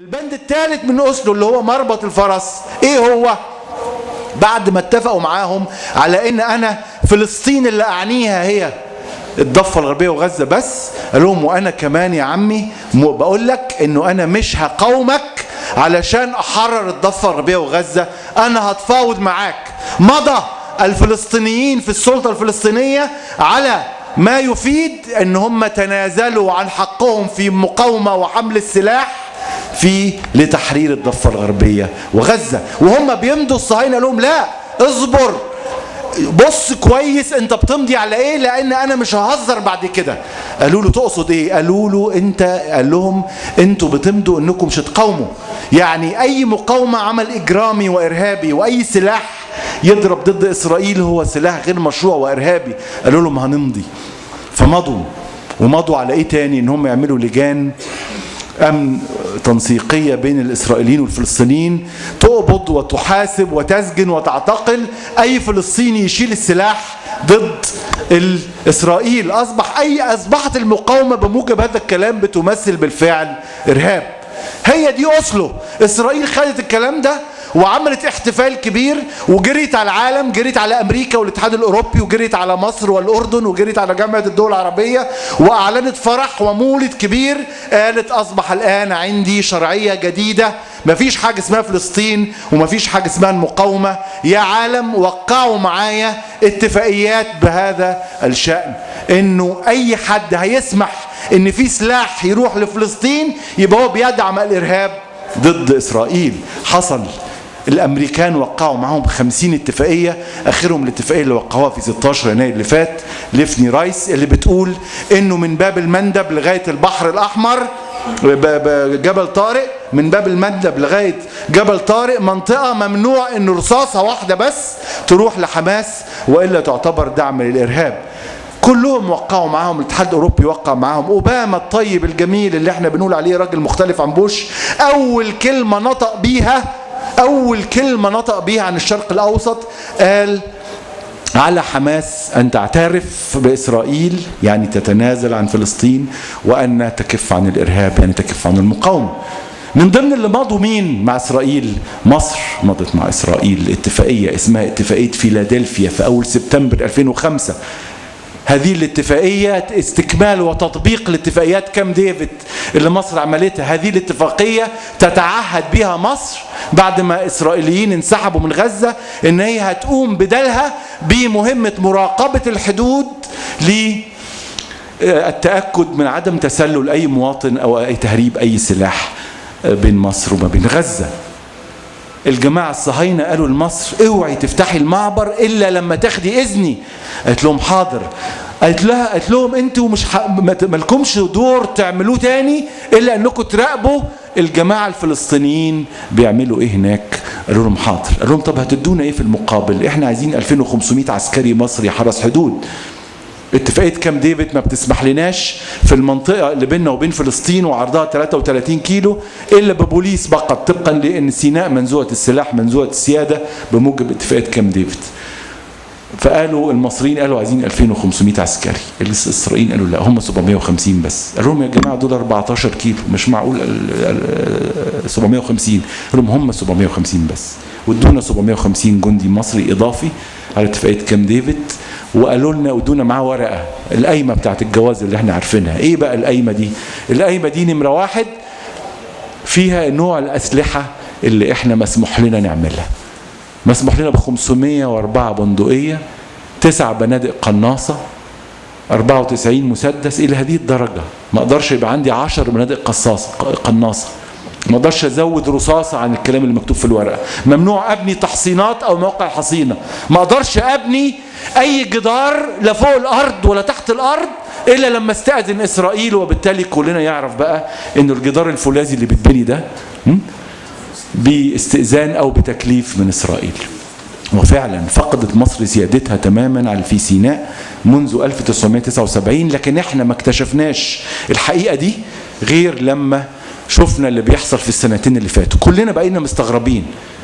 البند الثالث من أسلو اللي هو مربط الفرس إيه هو؟ بعد ما اتفقوا معاهم على ان انا فلسطين اللي اعنيها هي الضفه الغربيه وغزه بس قال لهم وانا كمان يا عمي بقول لك انه انا مش هقاومك علشان احرر الضفه الغربيه وغزه انا هتفاوض معاك مضى الفلسطينيين في السلطه الفلسطينيه على ما يفيد ان هم تنازلوا عن حقهم في مقاومه وحمل السلاح في لتحرير الضفه الغربيه وغزه وهم بيمضوا الصهاينه لهم لا اصبر بص كويس انت بتمضي على ايه لان انا مش ههزر بعد كده قالوا له تقصد ايه قالوا له انت قال لهم انتوا بتمضوا انكم مش هتقاوموا يعني اي مقاومه عمل اجرامي وارهابي واي سلاح يضرب ضد اسرائيل هو سلاح غير مشروع وارهابي قالوا لهم هنمضي فمضوا ومضوا على ايه تاني ان هم يعملوا لجان امن تنسيقيه بين الاسرائيليين والفلسطينيين تقبض وتحاسب وتسجن وتعتقل اي فلسطيني يشيل السلاح ضد اسرائيل اصبح اي اصبحت المقاومه بموجب هذا الكلام بتمثل بالفعل ارهاب هي دي اصله اسرائيل خدت الكلام ده وعملت احتفال كبير وجريت على العالم جريت على امريكا والاتحاد الاوروبي وجريت على مصر والاردن وجريت على جامعه الدول العربيه واعلنت فرح ومولد كبير قالت اصبح الان عندي شرعيه جديده مفيش حاجه اسمها فلسطين ومفيش حاجه اسمها المقاومه يا عالم وقعوا معايا اتفاقيات بهذا الشان انه اي حد هيسمح ان في سلاح يروح لفلسطين يبقى هو بيدعم الارهاب ضد اسرائيل حصل الامريكان وقعوا معاهم 50 اتفاقيه اخرهم الاتفاقيه اللي وقعوها في 16 يناير اللي فات ليفني رايس اللي بتقول انه من باب المندب لغايه البحر الاحمر جبل طارق من باب المندب لغايه جبل طارق منطقه ممنوع ان رصاصه واحده بس تروح لحماس والا تعتبر دعم للارهاب كلهم وقعوا معاهم الاتحاد الاوروبي وقع معاهم اوباما الطيب الجميل اللي احنا بنقول عليه راجل مختلف عن بوش اول كلمه نطق بيها اول كلمه نطق بيها عن الشرق الاوسط قال على حماس ان تعترف باسرائيل يعني تتنازل عن فلسطين وان تكف عن الارهاب يعني تكف عن المقاومه من ضمن اللي مضوا مين مع اسرائيل مصر مضت مع اسرائيل اتفاقيه اسمها اتفاقيه فيلادلفيا في اول سبتمبر 2005 هذه الاتفاقية استكمال وتطبيق لاتفاقيات كام ديفيد اللي مصر عملتها هذه الاتفاقية تتعهد بها مصر بعد ما إسرائيليين انسحبوا من غزة إن هي هتقوم بدلها بمهمة مراقبة الحدود للتأكد من عدم تسلل أي مواطن أو أي تهريب أي سلاح بين مصر وما بين غزة الجماعة الصهاينة قالوا لمصر اوعي تفتحي المعبر إلا لما تاخدي إذني قالت لهم حاضر قالت لها قالت لهم انتوا مش ح... ما لكمش دور تعملوه تاني الا انكم تراقبوا الجماعه الفلسطينيين بيعملوا ايه هناك قالوا لهم حاضر قالوا لهم طب هتدونا ايه في المقابل احنا عايزين 2500 عسكري مصري حرس حدود اتفاقيه كام ديفيد ما بتسمح لناش في المنطقه اللي بيننا وبين فلسطين وعرضها 33 كيلو الا ببوليس فقط طبقا لان سيناء منزوعه السلاح منزوعه السياده بموجب اتفاقيه كام ديفيد فقالوا المصريين قالوا عايزين 2500 عسكري الاسرائيليين قالوا لا هم 750 بس قالوا لهم يا جماعه دول 14 كيلو مش معقول 750 قالوا لهم هم 750 بس وادونا 750 جندي مصري اضافي على اتفاقيه كام ديفيد وقالوا لنا ودونا معاه ورقه القايمه بتاعت الجواز اللي احنا عارفينها ايه بقى القايمه دي القايمه دي نمره واحد فيها نوع الاسلحه اللي احنا مسموح لنا نعملها مسموح لنا ب 504 بندقيه تسع بنادق قناصه 94 مسدس الى هذه الدرجه ما اقدرش يبقى عندي 10 بنادق قصاصه قناصه ما اقدرش ازود رصاصه عن الكلام اللي مكتوب في الورقه ممنوع ابني تحصينات او موقع حصينه ما اقدرش ابني اي جدار لا فوق الارض ولا تحت الارض الا لما استاذن اسرائيل وبالتالي كلنا يعرف بقى ان الجدار الفولاذي اللي بيتبني ده باستئذان او بتكليف من اسرائيل وفعلا فقدت مصر سيادتها تماما على في سيناء منذ 1979 لكن احنا ما اكتشفناش الحقيقه دي غير لما شفنا اللي بيحصل في السنتين اللي فاتوا كلنا بقينا مستغربين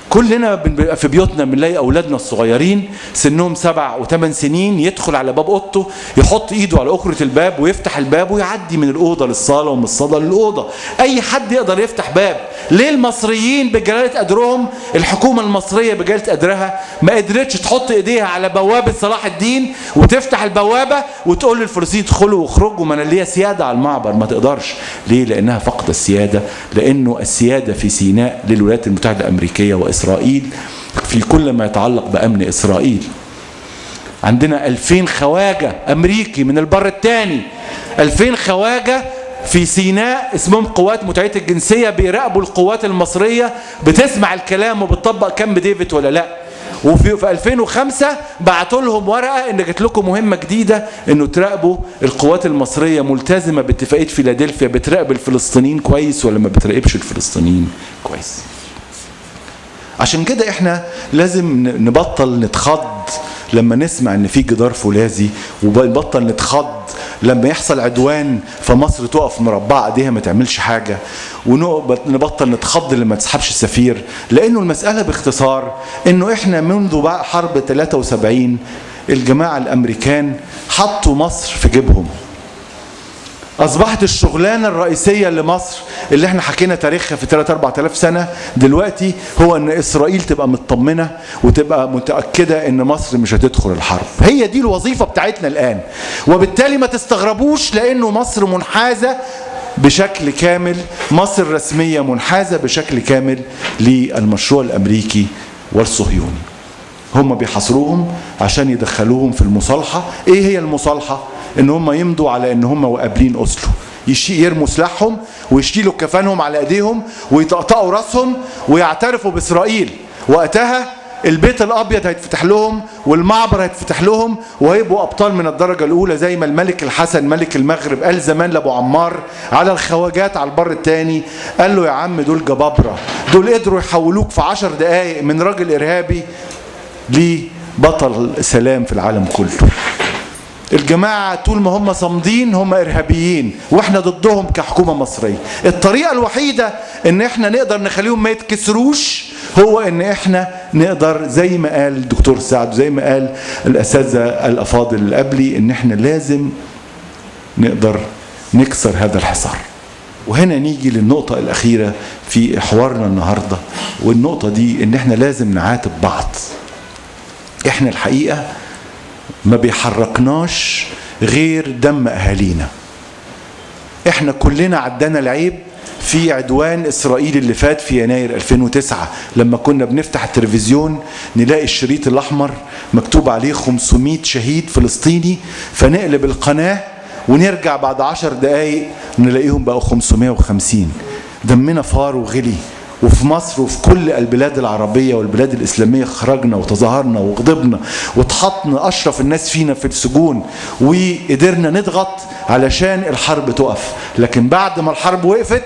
كلنا بنبقى في بيوتنا بنلاقي اولادنا الصغيرين سنهم سبع وثمان سنين يدخل على باب اوضته يحط ايده على اخره الباب ويفتح الباب ويعدي من الاوضه للصاله ومن الصاله للاوضه اي حد يقدر يفتح باب ليه المصريين بجلاله قدرهم الحكومه المصريه بجلاله قدرها ما قدرتش تحط ايديها على بوابه صلاح الدين وتفتح البوابه وتقول للفلسطينيين ادخلوا واخرجوا ما انا ليا سياده على المعبر ما تقدرش ليه لانها فقد السياده لانه السياده في سيناء للولايات المتحده الامريكيه واسرائيل في كل ما يتعلق بامن اسرائيل عندنا 2000 خواجه امريكي من البر الثاني 2000 خواجه في سيناء اسمهم قوات متعية الجنسية بيراقبوا القوات المصرية بتسمع الكلام وبتطبق كامب ديفيد ولا لا وفي في 2005 بعتوا لهم ورقه ان جات لكم مهمه جديده انه تراقبوا القوات المصريه ملتزمه باتفاقيه فيلادلفيا بتراقب الفلسطينيين كويس ولا ما بتراقبش الفلسطينيين كويس عشان كده احنا لازم نبطل نتخض لما نسمع ان في جدار فولاذي ونبطل نتخض لما يحصل عدوان فمصر تقف مربعه ايديها ما تعملش حاجه ونبطل نتخض لما تسحبش السفير لانه المساله باختصار انه احنا منذ حرب 73 الجماعه الامريكان حطوا مصر في جيبهم اصبحت الشغلانه الرئيسيه لمصر اللي احنا حكينا تاريخها في 3 4000 سنه دلوقتي هو ان اسرائيل تبقى مطمنه وتبقى متاكده ان مصر مش هتدخل الحرب هي دي الوظيفه بتاعتنا الان وبالتالي ما تستغربوش لانه مصر منحازه بشكل كامل مصر رسميه منحازه بشكل كامل للمشروع الامريكي والصهيوني هم بيحاصروهم عشان يدخلوهم في المصالحه ايه هي المصالحه ان هم يمضوا على ان هم قابلين اوسلو يرموا سلاحهم ويشيلوا كفانهم على ايديهم ويطقطقوا راسهم ويعترفوا باسرائيل وقتها البيت الابيض هيتفتح لهم والمعبر هيتفتح لهم وهيبقوا ابطال من الدرجه الاولى زي ما الملك الحسن ملك المغرب قال زمان لابو عمار على الخواجات على البر الثاني قال له يا عم دول جبابره دول قدروا يحولوك في عشر دقائق من راجل ارهابي لبطل سلام في العالم كله الجماعة طول ما هم صامدين هم إرهابيين وإحنا ضدهم كحكومة مصرية الطريقة الوحيدة إن إحنا نقدر نخليهم ما يتكسروش هو إن إحنا نقدر زي ما قال الدكتور سعد زي ما قال الأساتذة الأفاضل اللي قبلي إن إحنا لازم نقدر نكسر هذا الحصار وهنا نيجي للنقطة الأخيرة في حوارنا النهاردة والنقطة دي إن إحنا لازم نعاتب بعض إحنا الحقيقة ما بيحركناش غير دم اهالينا احنا كلنا عدانا العيب في عدوان اسرائيل اللي فات في يناير 2009 لما كنا بنفتح التلفزيون نلاقي الشريط الاحمر مكتوب عليه 500 شهيد فلسطيني فنقلب القناه ونرجع بعد عشر دقايق نلاقيهم بقوا 550 دمنا فار وغلي وفي مصر وفي كل البلاد العربية والبلاد الإسلامية خرجنا وتظاهرنا وغضبنا واتحطنا أشرف الناس فينا في السجون وقدرنا نضغط علشان الحرب تقف لكن بعد ما الحرب وقفت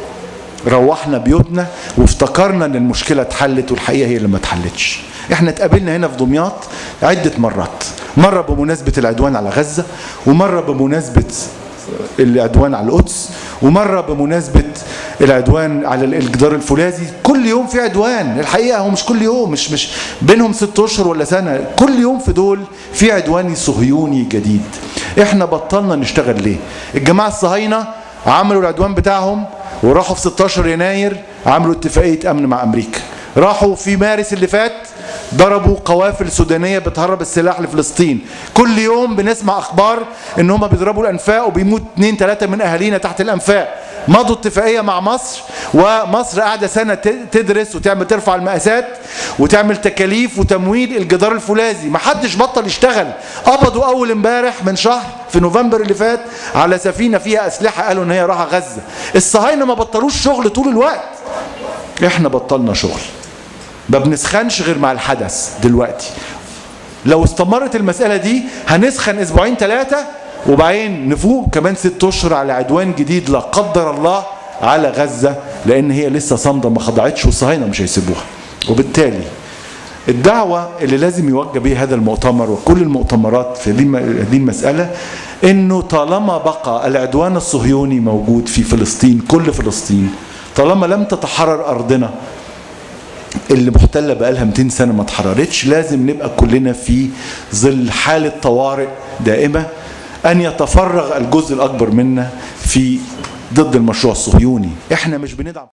روحنا بيوتنا وافتكرنا ان المشكله اتحلت والحقيقه هي اللي ما اتحلتش احنا اتقابلنا هنا في دمياط عده مرات مره بمناسبه العدوان على غزه ومره بمناسبه العدوان على القدس ومره بمناسبه العدوان على الجدار الفولاذي كل يوم في عدوان الحقيقه هو مش كل يوم مش مش بينهم ست اشهر ولا سنه كل يوم في دول في عدوان صهيوني جديد احنا بطلنا نشتغل ليه الجماعه الصهاينه عملوا العدوان بتاعهم وراحوا في 16 يناير عملوا اتفاقيه امن مع امريكا راحوا في مارس اللي فات ضربوا قوافل سودانية بتهرب السلاح لفلسطين كل يوم بنسمع أخبار إن هم بيضربوا الأنفاق وبيموت اتنين تلاتة من أهالينا تحت الأنفاق مضوا اتفاقية مع مصر ومصر قاعدة سنة تدرس وتعمل ترفع المقاسات وتعمل تكاليف وتمويل الجدار الفولاذي ما حدش بطل يشتغل قبضوا أول امبارح من شهر في نوفمبر اللي فات على سفينة فيها أسلحة قالوا إن هي رايحة غزة الصهاينة ما بطلوش شغل طول الوقت احنا بطلنا شغل ما بنسخنش غير مع الحدث دلوقتي لو استمرت المسألة دي هنسخن اسبوعين ثلاثة وبعدين نفوق كمان ست اشهر على عدوان جديد لا قدر الله على غزة لان هي لسه صامدة ما خضعتش والصهاينة مش هيسيبوها وبالتالي الدعوة اللي لازم يوجه بها هذا المؤتمر وكل المؤتمرات في هذه المسألة انه طالما بقى العدوان الصهيوني موجود في فلسطين كل فلسطين طالما لم تتحرر ارضنا اللي محتله بقالها 200 سنه ما اتحررتش لازم نبقى كلنا في ظل حاله طوارئ دائمه ان يتفرغ الجزء الاكبر منا في ضد المشروع الصهيوني احنا مش بندعم